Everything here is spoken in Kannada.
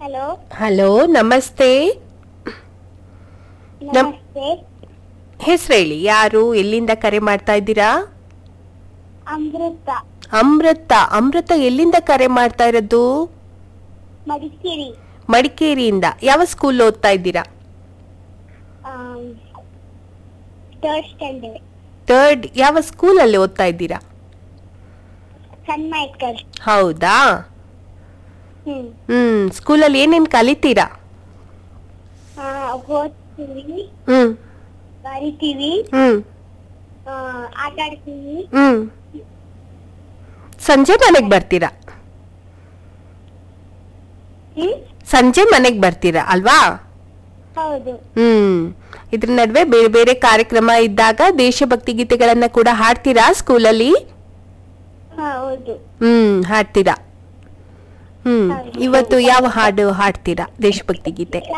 ಹಲೋ ಹಲೋ ನಮಸ್ತೆ ನಮ್- ನಮಸ್ತೆ ಹೆಸರು ಹೇಳಿ ಯಾರು ಎಲ್ಲಿಂದ ಕರೆ ಮಾಡ್ತಾ ಇದ್ದೀರಾ ಅಮೃತ ಅಮೃತ ಅಮೃತ ಎಲ್ಲಿಂದ ಕರೆ ಮಾಡ್ತಾ ಇರೋದು ಮಡಿಕೇರಿ ಮಡಿಕೇರಿಯಿಂದ ಯಾವ ಸ್ಕೂಲ್ ಓದ್ತಾ ಇದ್ದೀರಾ ಥರ್ಡ್ ಸ್ಟ್ಯಾಂಡರ್ಡ್ ಥರ್ಡ್ ಯಾವ ಸ್ಕೂಲಲ್ಲಿ ಓದ್ತಾ ಇದ್ದೀರಾ ಸನ್ಮೈಕರ್ ಹೌದಾ ಹ್ಮ್ ಹ್ಮ್ ಸ್ಕೂಲಲ್ಲಿ ಏನೇನ್ ಕಲಿತೀರಾ ಆ, ಓದ್ತೀವಿ ಹ್ಮ್ ಬರಿತೀವಿ ಹ್ಮ್ ಆ, ಆಟ ಆಡ್ತೀವಿ ಹ್ಮ್ ಸಂಜೆ ಮನೆಗ್ ಬರ್ತೀರಾ ಹ್ಮ್ ಸಂಜೆ ಮನೆಗ್ ಬರ್ತೀರಾ ಅಲ್ವಾ ಹೌದು ಹ್ಮ್ ಇದ್ರ ನಡುವೆ ಬೇರೆ ಬೇರೆ ಕಾರ್ಯಕ್ರಮ ಇದ್ದಾಗ ದೇಶಭಕ್ತಿ ಗೀತೆಗಳನ್ನ ಕೂಡ ಹಾಡ್ತೀರಾ ಸ್ಕೂಲಲ್ಲಿ ಹಾ, ಹೌದು ಹ್ಮ್ ಹಾಡ್ತೀರಾ ಹ್ಮ್ ಹೌದು. ಇವತ್ತು ಯಾವ ಹಾಡು ಹಾಡ್ತೀರಾ ದೇಶಭಕ್ತಿ ಗೀತೆ